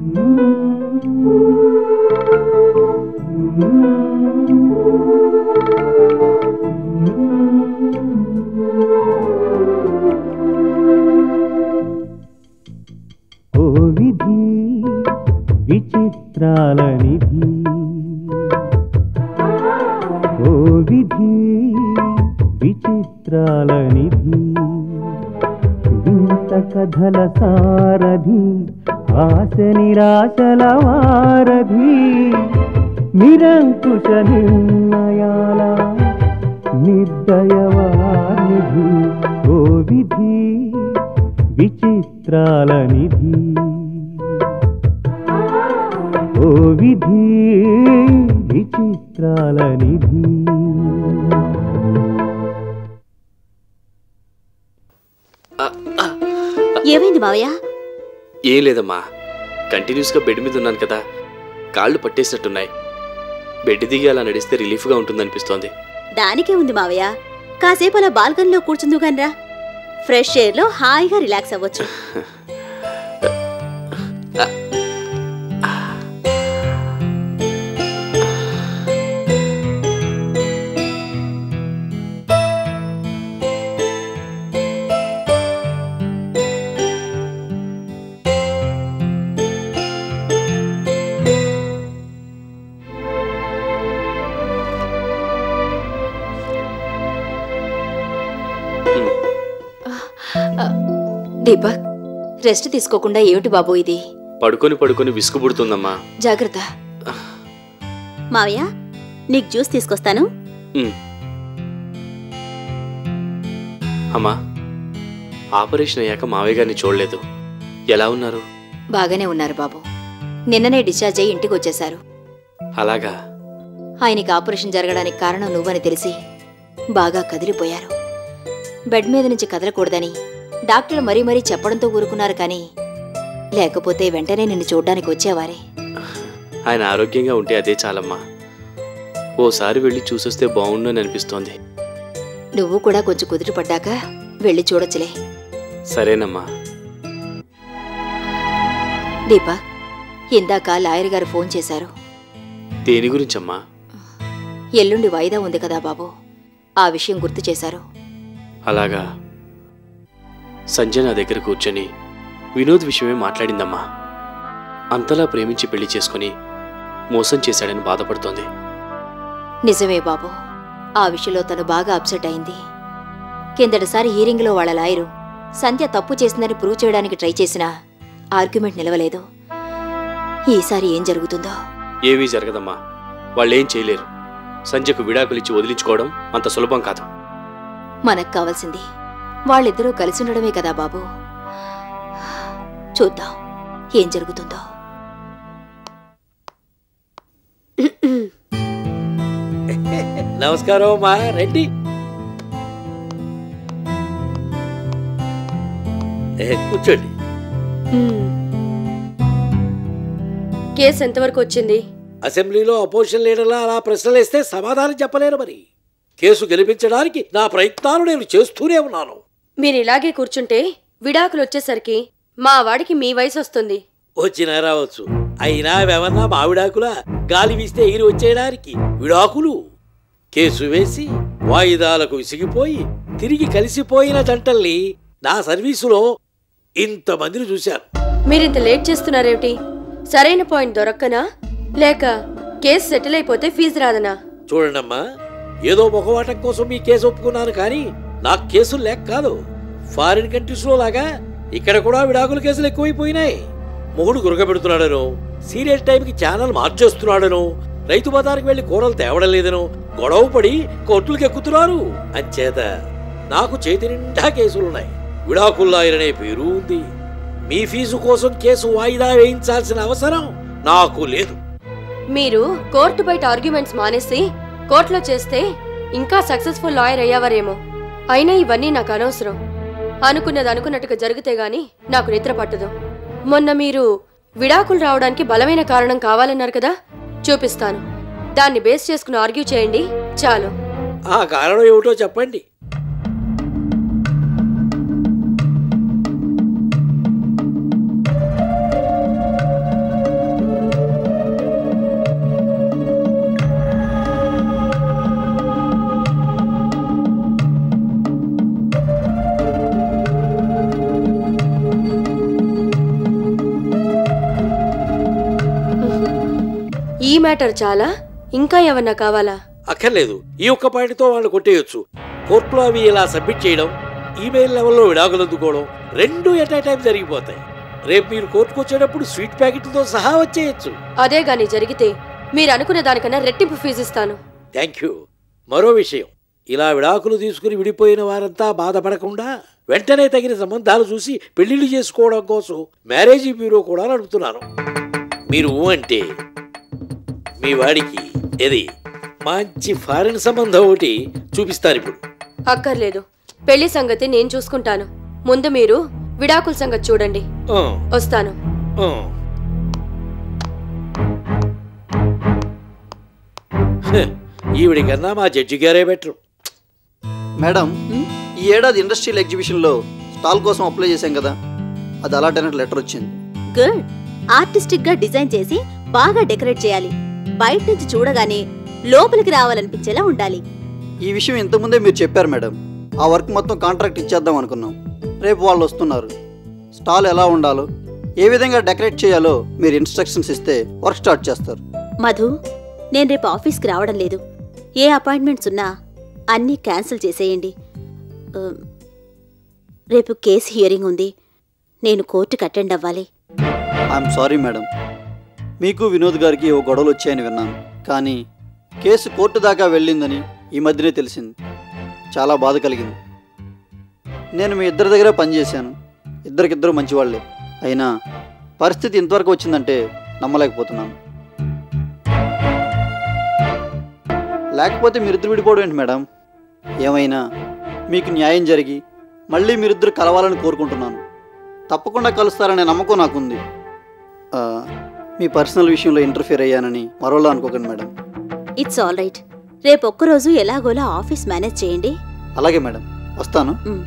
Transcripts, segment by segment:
ఓ విధి విచిత్రాల నిధి ఓ విధి విచిత్రాల నిధి వింత కథల సారథి ఆశ నిరాశల వారధి నిరంకుశ నిర్ణయాల నిర్దయవానిధి ఓ విధి విచిత్రాల నిధి ఓ విధి విచిత్రాల నిధి ఏమైంది మావయ్య ఏం లేదమ్మా కంటిన్యూస్గా బెడ్ మీద ఉన్నాను కదా కాళ్ళు పట్టేసినట్టున్నాయి బెడ్ దిగి అలా నడిస్తే రిలీఫ్గా ఉంటుందనిపిస్తోంది దానికే ఉంది మావయ్య కాసేపు అలా బాల్కనీలో కూర్చుందుగానరా ఫ్రెష్ ఎయిర్ లో హాయిగా రిలాక్స్ అవ్వచ్చు దీపక్ రెస్ట్ తీసుకోకుండా ఏమిటి బాబు ఇది పడుకొని పడుకొని విసుగు పుడుతుందమ్మా జాగ్రత్త మావయ్య నీకు జ్యూస్ తీసుకొస్తాను ఉమ్. అమ్మా ఆపరేషన్ అయ్యాక మావయ్య గారిని చూడలేదు ఎలా ఉన్నారు బాగానే ఉన్నారు బాబు నిన్ననే డిశ్చార్జ్ అయ్యి ఇంటికి వచ్చేశారు అలాగా ఆయనకి ఆపరేషన్ జరగడానికి కారణం నువ్వని తెలిసి బాగా కదిలిపోయారు బెడ్ మీద నుంచి కదలకూడదని డాక్టర్లు మరీ మరీ చెప్పడంతో ఊరుకున్నారు కానీ లేకపోతే వెంటనే నిన్ను చూడ్డానికి వచ్చేవారే ఆయన ఆరోగ్యంగా ఉంటే అదే చాలమ్మా ఓసారి వెళ్ళి చూసొస్తే బాగుండని అనిపిస్తోంది నువ్వు కూడా కొంచెం కుదుట పడ్డాక వెళ్ళి చూడొచ్చులే సరేనమ్మా దీపా ఇందాక లాయర్ గారు ఫోన్ చేశారు దేని గురించమ్మా ఎల్లుండి వాయిదా ఉంది కదా బాబు ఆ విషయం గుర్తు చేశారు అలాగా సంజయ్ నా దగ్గర కూర్చొని వినోద్ విషయమే మాట్లాడిందమ్మా అంతలా ప్రేమించి పెళ్లి చేసుకుని మోసం చేశాడని బాధపడుతోంది నిజమే బాబు ఆ విషయంలో తను బాగా అప్సెట్ అయింది కిందటిసారి హీరింగ్లో వాళ్ళ లాయరు సంధ్య తప్పు చేసిందని ప్రూవ్ చేయడానికి ట్రై చేసినా ఆర్గ్యుమెంట్ నిలవలేదు ఈసారి ఏం జరుగుతుందో ఏమీ జరగదమ్మా వాళ్ళేం చేయలేరు సంజయ్కు విడాకులిచ్చి వదిలించుకోవడం అంత సులభం కాదు మనకు కావాల్సింది వాళ్ళిద్దరూ కలిసి ఉండడమే కదా బాబు చూద్దాం ఏం జరుగుతుందో నమస్కారం అమ్మా రండి ఏ, కూర్చోండి కేసు ఎంతవరకు వచ్చింది అసెంబ్లీలో అపోజిషన్ లీడర్లా అలా ప్రశ్నలు వేస్తే సమాధానం చెప్పలేరు మరి కేసు గెలిపించడానికి నా ప్రయత్నాలు నేను చేస్తూనే ఉన్నాను మీరు ఇలాగే కూర్చుంటే విడాకులు వచ్చేసరికి మా వాడికి మీ వయసు వస్తుంది వచ్చినా రావచ్చు అయినా ఏమన్నా మావిడాకులా గాలి వీస్తే ఎగిరి వచ్చేయడానికి విడాకులు కేసు వేసి వాయిదాలకు విసిగిపోయి తిరిగి కలిసిపోయిన జంటల్ని నా సర్వీసులో ఇంతమందిని చూశాను మీరింత లేట్ చేస్తున్నారేమిటి సరైన పాయింట్ దొరక్కనా లేక కేసు సెటిల్ అయిపోతే ఫీజు రాదనా చూడండమ్మా ఏదో ముఖవాటం కోసం మీ కేసు ఒప్పుకున్నాను కానీ నాకు కేసులు లేక కాదు ఫారిన్ కంట్రీస్లో లాగా ఇక్కడ కూడా విడాకుల కేసులు ఎక్కువైపోయినాయి మొగుడు గురకబెడుతున్నాడను సీరియల్ టైంకి ఛానల్ మార్చేస్తున్నాడను రైతు బజార్కి వెళ్లి కూరలు తేవడం లేదను గొడవ పడి కోర్టులకు ఎక్కుతున్నారు అంచేత నాకు చేతి నిండా కేసులున్నాయి విడాకుల్లాయరనే పేరు ఉంది మీ ఫీజు కోసం కేసు వాయిదా వేయించాల్సిన అవసరం నాకు లేదు మీరు కోర్టు బయట ఆర్గ్యుమెంట్స్ మానేసి కోర్టులో చేస్తే ఇంకా సక్సెస్ఫుల్ లాయర్ అయ్యావారేమో అయినా ఇవన్నీ నాకు అనవసరం అనుకున్నది అనుకున్నట్టుగా జరిగితే గాని నాకు నిద్ర పట్టదు మొన్న మీరు విడాకులు రావడానికి బలమైన కారణం కావాలన్నారు కదా చూపిస్తాను దాన్ని బేస్ చేసుకుని ఆర్గ్యూ చేయండి చాలు ఆ కారణం ఏమిటో చెప్పండి ఈ మ్యాటర్ చాలా ఇంకా ఏమన్నా కావాలా అక్కర్లేదు ఈ ఒక్క పాయింట్తో వాళ్ళు కొట్టేయొచ్చు కోర్టులో అవి ఇలా సబ్మిట్ చేయడం ఈమెయిల్ లెవెల్లో విడాకులు అందుకోవడం రెండు ఎట్ టైం జరిగిపోతాయి రేపు మీరు కోర్టుకు వచ్చేటప్పుడు స్వీట్ ప్యాకెట్తో సహా వచ్చేయచ్చు అదే గాని జరిగితే మీరు అనుకున్న దానికన్నా రెట్టింపు ఫీజు ఇస్తాను థ్యాంక్ యూ మరో విషయం ఇలా విడాకులు తీసుకుని విడిపోయిన వారంతా బాధపడకుండా వెంటనే తగిన సంబంధాలు చూసి పెళ్లిళ్ళు చేసుకోవడం కోసం మ్యారేజీ బ్యూరో కూడా నడుపుతున్నాను మీరు ఊ అంటే మీ వాడికి ఏది మంచి ఫారిన్ సంబంధం ఒకటి చూపిస్తారు ఇప్పుడు అక్కర్లేదు పెళ్లి సంగతి నేను చూసుకుంటాను ముందు మీరు విడాకుల సంగతి చూడండి ఆ, వస్తాను ఆ. హ, ఈవిడి కన్నా మా జడ్జి గారే బెటర్ మేడం ఈ ఏడాది ఇండస్ట్రియల్ ఎగ్జిబిషన్లో స్టాల్ కోసం అప్లై చేశాం కదా అది అలాట్ అయినట్టు లెటర్ వచ్చింది గుడ్ ఆర్టిస్టిక్ గా డిజైన్ చేసి బాగా డెకరేట్ చేయాలి బయట నుంచి చూడగానే లోపలికి రావాలనిపించేలా ఉండాలి ఈ విషయం ఇంతకుముందే మీరు చెప్పారు మేడం ఆ వర్క్ మొత్తం కాంట్రాక్ట్ ఇచ్చేద్దాం అనుకున్నాం రేపు వాళ్ళు వస్తున్నారు స్టాల్ ఎలా ఉండాలో ఏ విధంగా డెకరేట్ చేయాలో మీరు ఇన్స్ట్రక్షన్స్ ఇస్తే వర్క్ స్టార్ట్ చేస్తారు మధు నేను రేపు ఆఫీస్కి రావడం లేదు ఏ అపాయింట్మెంట్స్ ఉన్నా అన్నీ క్యాన్సిల్ చేసేయండి ఆ, రేపు కేసు హియరింగ్ ఉంది నేను కోర్టుకి అటెండ్ అవ్వాలి ఐఎమ్ సారీ మేడం మీకు వినోద్ గారికి ఓ గొడవలు వచ్చాయని విన్నాను కానీ కేసు కోర్టు దాకా వెళ్ళిందని ఈ మధ్యనే తెలిసింది చాలా బాధ కలిగింది నేను మీ ఇద్దరి దగ్గర పనిచేశాను ఇద్దరికిద్దరు మంచివాళ్లే అయినా పరిస్థితి ఇంతవరకు వచ్చిందంటే నమ్మలేకపోతున్నాను లేకపోతే మీరిద్దరు విడిపోవడం ఏంటి మేడం ఏమైనా మీకు న్యాయం జరిగి మళ్ళీ మీరిద్దరు కలవాలని కోరుకుంటున్నాను తప్పకుండా కలుస్తారనే నమ్మకం నాకుంది ఆ, మీ పర్సనల్ విషయంలో ఇంటర్ఫియర్ అయ్యానని మరోలా అనుకోకండి మేడం ఇట్స్ ఆల్ రైట్ రేపు ఒక్కరోజు ఎలాగోలా ఆఫీస్ మేనేజ్ చేయండి అలాగే మేడం వస్తాను మ్.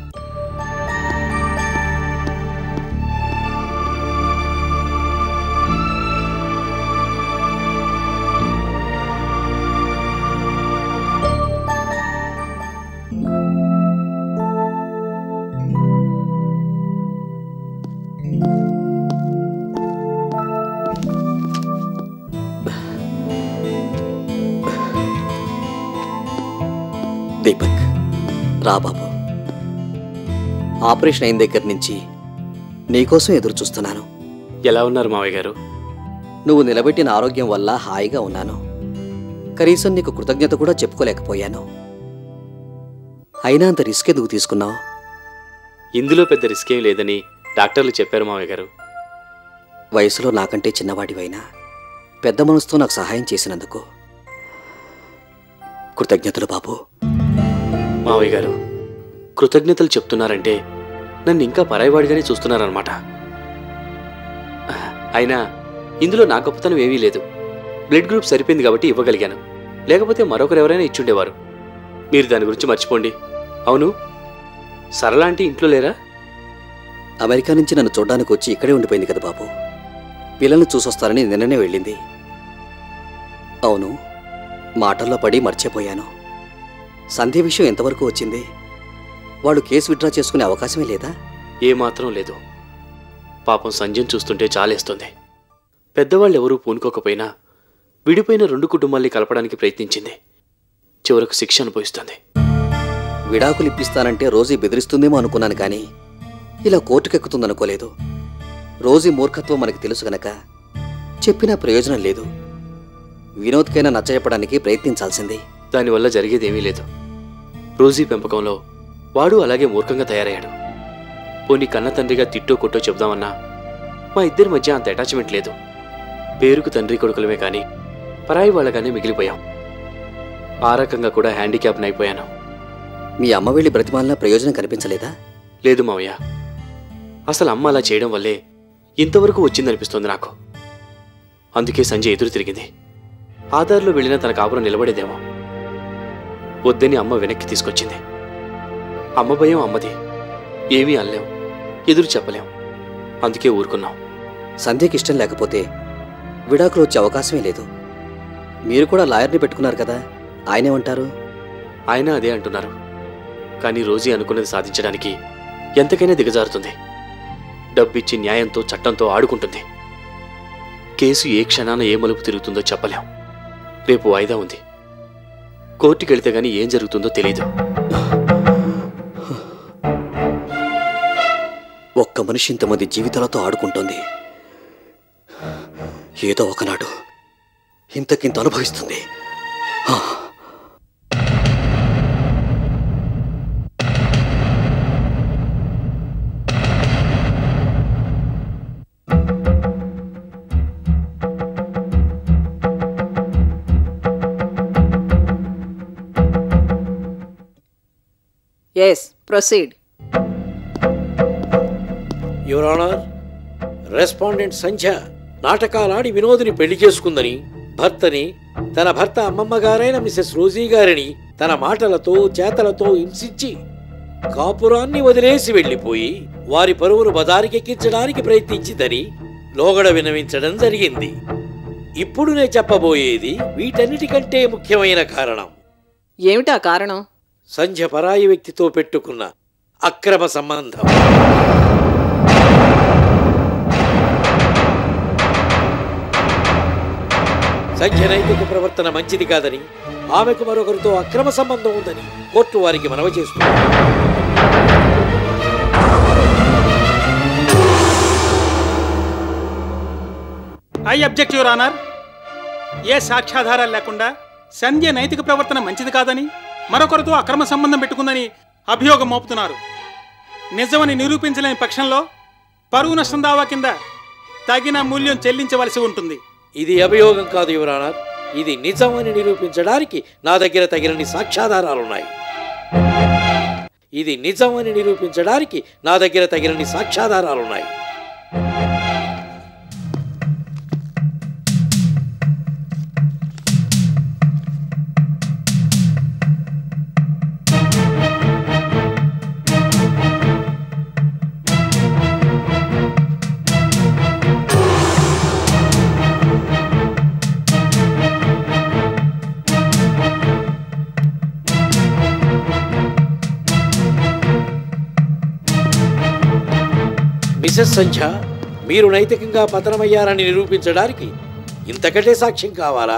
దీపక్ రా బాబు ఆపరేషన్ అయిన దగ్గర నుంచి నీకోసం ఎదురు చూస్తున్నాను ఎలా ఉన్నారు మావయ్య గారు నువ్వు నిలబెట్టిన ఆరోగ్యం వల్ల హాయిగా ఉన్నాను కనీసం నీకు కృతజ్ఞత కూడా చెప్పుకోలేకపోయాను అయినా అంత రిస్క్ ఎందుకు తీసుకున్నావు ఇందులో పెద్ద రిస్క్ ఏం లేదని డాక్టర్లు చెప్పారు మావయ్య గారు వయసులో నాకంటే చిన్నవాడివైనా పెద్ద మనసుతో నాకు సహాయం చేసినందుకు కృతజ్ఞతలు బాబు మావయ్య గారు కృతజ్ఞతలు చెప్తున్నారంటే నన్ను ఇంకా పరాయివాడిగానే చూస్తున్నారనమాట అయినా ఇందులో నా గొప్పతనం ఏమీ లేదు బ్లడ్ గ్రూప్ సరిపోయింది కాబట్టి ఇవ్వగలిగాను లేకపోతే మరొకరు ఎవరైనా ఇచ్చుండేవారు మీరు దాని గురించి మర్చిపోండి అవును సరళ అంటే ఇంట్లో లేరా అమెరికా నుంచి నన్ను చూడడానికి వచ్చి ఇక్కడే ఉండిపోయింది కదా బాబు పిల్లల్ని చూసొస్తారని నిన్ననే వెళ్ళింది అవును మాటల్లో పడి మర్చిపోయాను సంధ్య విషయం ఎంతవరకు వచ్చింది వాళ్ళు కేసు విత్డ్రా చేసుకునే అవకాశమే లేదా ఏమాత్రం లేదు పాపం సంజయ్ చూస్తుంటే చాలేస్తుంది పెద్దవాళ్ళు ఎవరూ పూనుకోకపోయినా విడిపోయిన రెండు కుటుంబాల్ని కలపడానికి ప్రయత్నించింది చివరకు శిక్ష అనుభవిస్తుంది విడాకులు ఇప్పిస్తానంటే రోజీ బెదిరిస్తుందేమో అనుకున్నాను కానీ ఇలా కోర్టుకెక్కుతుందనుకోలేదు రోజీ మూర్ఖత్వం మనకి తెలుసు గనక చెప్పినా ప్రయోజనం లేదు వినోద్కైనా నచ్చజెప్పడానికి ప్రయత్నించాల్సింది దానివల్ల జరిగేదేమీ లేదు రోజీ పెంపకంలో వాడు అలాగే మూర్ఖంగా తయారయ్యాడు పోనీ కన్న తండ్రిగా తిట్టో కొట్టో చెబుదామన్నా మా ఇద్దరి మధ్య అంత అటాచ్మెంట్ లేదు పేరుకు తండ్రి కొడుకులమే కానీ పరాయి వాళ్ళగానే మిగిలిపోయాం ఆ రకంగా కూడా హ్యాండిక్యాప్ని అయిపోయాను మీ అమ్మ వెళ్ళి బ్రతిమాలినా ప్రయోజనం కనిపించలేదా లేదు మావయ్య అసలు అమ్మ అలా చేయడం వల్లే ఇంతవరకు వచ్చిందనిపిస్తోంది నాకు అందుకే సంజయ్ ఎదురు తిరిగింది ఆధార్లో వెళ్ళినా తన కాపురం నిలబడేదేమో వద్దని అమ్మ వెనక్కి తీసుకొచ్చింది అమ్మ భయం అమ్మది ఏమీ అనలేం ఎదురు చెప్పలేం అందుకే ఊరుకున్నాం సంధ్యకి ఇష్టం లేకపోతే విడాకులు వచ్చే అవకాశమే లేదు మీరు కూడా లాయర్ని పెట్టుకున్నారు కదా ఆయనేమంటారు ఆయన అదే అంటున్నారు కానీ రోజీ అనుకున్నది సాధించడానికి ఎంతకైనా దిగజారుతుంది డబ్బిచ్చి న్యాయంతో చట్టంతో ఆడుకుంటుంది కేసు ఏ క్షణాన ఏ మలుపు తిరుగుతుందో చెప్పలేం రేపు వాయిదా ఉంది కోర్టుకి వెళితే గానీ ఏం జరుగుతుందో తెలియదు ఒక్క మనిషి ఇంతమంది జీవితాలతో ఆడుకుంటోంది ఏదో ఒకనాడు ఇంతకింత అనుభవిస్తుంది ఆ. Yes, proceed. Your honour respondent Sandhya నాటకాలాడి వినోదిని పెళ్లి చేసుకుందని భర్తని తన భర్త అమ్మమ్మ గారైన మిసెస్ రోజీ గారిని తన మాటలతో చేతలతో హింసించి కాపురాన్ని వదిలేసి వెళ్ళిపోయి వారి పరువును బదారికెక్కించడానికి ప్రయత్నించిందని లోగడ వినవించడం జరిగింది ఇప్పుడు నేను చెప్పబోయేది వీటన్నిటికంటే ముఖ్యమైన కారణం ఏమిటా కారణం సంధ్య పరాయి వ్యక్తితో పెట్టుకున్న అక్రమ సంబంధం సంధ్య నైతిక ప్రవర్తన మంచిది కాదని ఆమెకు మరొకరితో అక్రమ సంబంధం ఉందని కోర్టు వారికి మనవి చేస్తుంది ఐ అబ్జెక్ట్ యువర్ ఆనర్ ఏ సాక్ష్యాధారాలు లేకుండా సంధ్య నైతిక ప్రవర్తన మంచిది కాదని మరొకరితో అక్రమ సంబంధం పెట్టుకుందని అభియోగం మోపుతున్నారు నిజమని నిరూపించలేని పక్షంలో పరువు నష్టం దావా కింద తగిన మూల్యం చెల్లించవలసి ఉంటుంది ఇది అభియోగం కాదు యువరానర్ ఇది నిజం అని నిరూపించడానికి నా దగ్గర తగినన్ని సాక్ష్యాధారాలున్నాయి ఇది నిజం అని నిరూపించడానికి నా దగ్గర తగినన్ని సాక్ష్యాధారాలున్నాయి మిసెస్ సంధ్య మీరు నైతికంగా పతనమయ్యారని నిరూపించడానికి ఇంతకంటే సాక్ష్యం కావాలా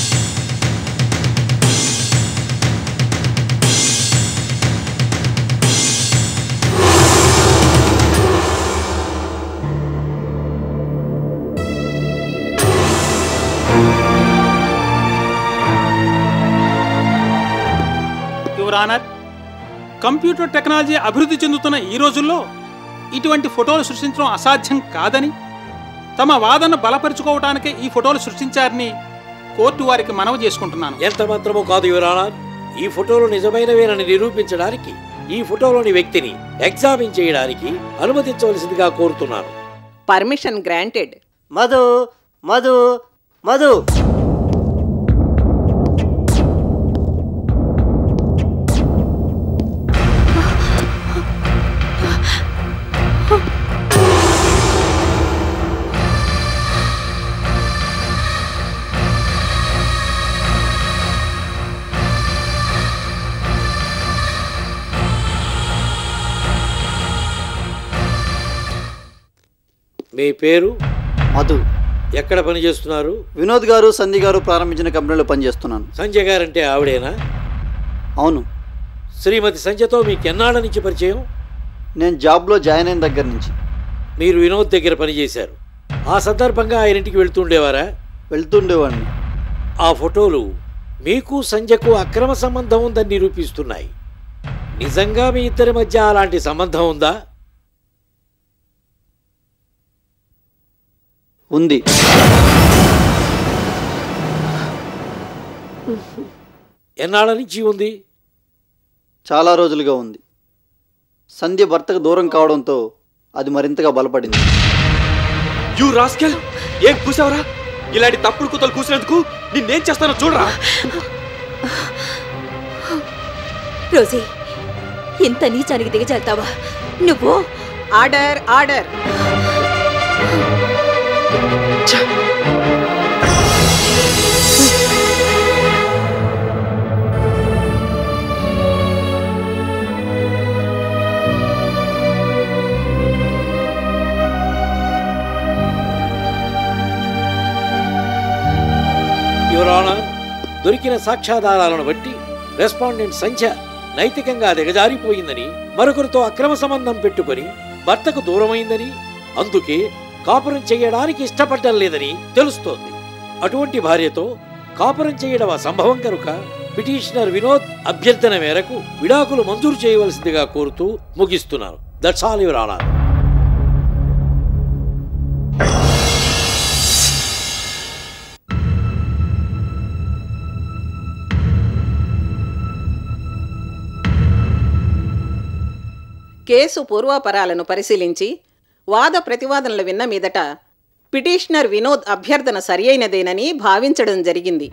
యువర్ ఆనర్ కంప్యూటర్ టెక్నాలజీ అభివృద్ధి చెందుతున్న ఈ రోజుల్లో ఇటువంటి ఫోటోలు సృష్టించడం అసాధ్యం కాదని తమ వాదన బలపరుచుకోవడానికే ఈ ఫోటోలు సృష్టించారని కోర్టు వారికి మనవి చేసుకుంటున్నాను ఎంత మాత్రమో కాదు యువరానా ఈ ఫోటోలు నిజమైనవేనని నిరూపించడానికి ఈ ఫోటోలోని వ్యక్తిని ఎగ్జామిన్ చేయడానికి అనుమతించవలసిందిగా కోరుతున్నాను పర్మిషన్ గ్రాంటెడ్ మధు మధు మధు మీ పేరు మధు ఎక్కడ పని చేస్తున్నారు వినోద్ గారు సంధి గారు ప్రారంభించిన కంపెనీలో పనిచేస్తున్నాను సంజయ్ గారంటే ఆవిడేనా అవును శ్రీమతి సంజయ్తో మీకు ఎన్నాళ్ళ నుంచి పరిచయం నేను జాబ్లో జాయిన్ అయిన దగ్గర నుంచి మీరు వినోద్ దగ్గర పనిచేశారు ఆ సందర్భంగా ఆయన ఇంటికి వెళ్తుండేవారా వెళ్తుండేవాడిని ఆ ఫోటోలు మీకు సంజయ్కు అక్రమ సంబంధం ఉందని నిరూపిస్తున్నాయి నిజంగా మీ ఇద్దరి మధ్య అలాంటి సంబంధం ఉందా ఉంది ఎన్నాళ్ళ నుంచి ఉంది చాలా రోజులుగా ఉంది సంధ్య భర్తకు దూరం కావడంతో అది మరింతగా బలపడింది యూ రాస్కెల్ ఏం కూసావరా ఇలాంటి తప్పుడు కూతలు కూసినందుకు నిన్నేం చేస్తానో చూడరా రోజీ ఇంత నీచానికి దిగజారుతావా నువ్వు ఆర్డర్ ఆర్డర్ యువర్ ఆనర్ దొరికిన సాక్ష్యాధారాలను బట్టి రెస్పాండెంట్ సంఖ్య నైతికంగా దిగజారిపోయిందని మరొకరితో అక్రమ సంబంధం పెట్టుకొని భర్తకు దూరమైందని అందుకే కాపురం చేయడానికి ఇష్టపడడం లేదని తెలుస్తోంది అటువంటి భార్యతో కాపురం చేయడం అసంభవం కనుక పిటిషనర్ వినోద్ అభ్యర్థన మేరకు విడాకులు మంజూరు చేయవలసిందిగా కోరుతూ ముగిస్తున్నాను that's all your honour case పూర్వాపరాలను పరిశీలించి వాద ప్రతివాదనలు విన్న మీదట పిటిషనర్ వినోద్ అభ్యర్థన సరియైనదేనని భావించడం జరిగింది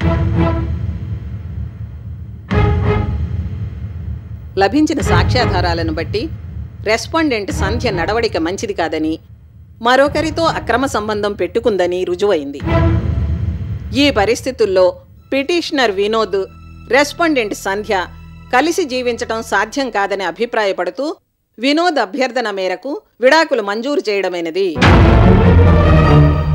లభించిన సాక్ష్యాధారాలను బట్టి రెస్పాండెంట్ సంధ్య నడవడిక మంచిది కాదని మరొకరితో అక్రమ సంబంధం పెట్టుకుందని రుజువైంది ఈ పరిస్థితుల్లో పిటిషనర్ వినోద్ రెస్పాండెంట్ సంధ్య కలిసి జీవించటం సాధ్యం కాదని అభిప్రాయపడుతూ వినోద్ అభ్యర్థన మేరకు విడాకులు మంజూరు చేయడమైనది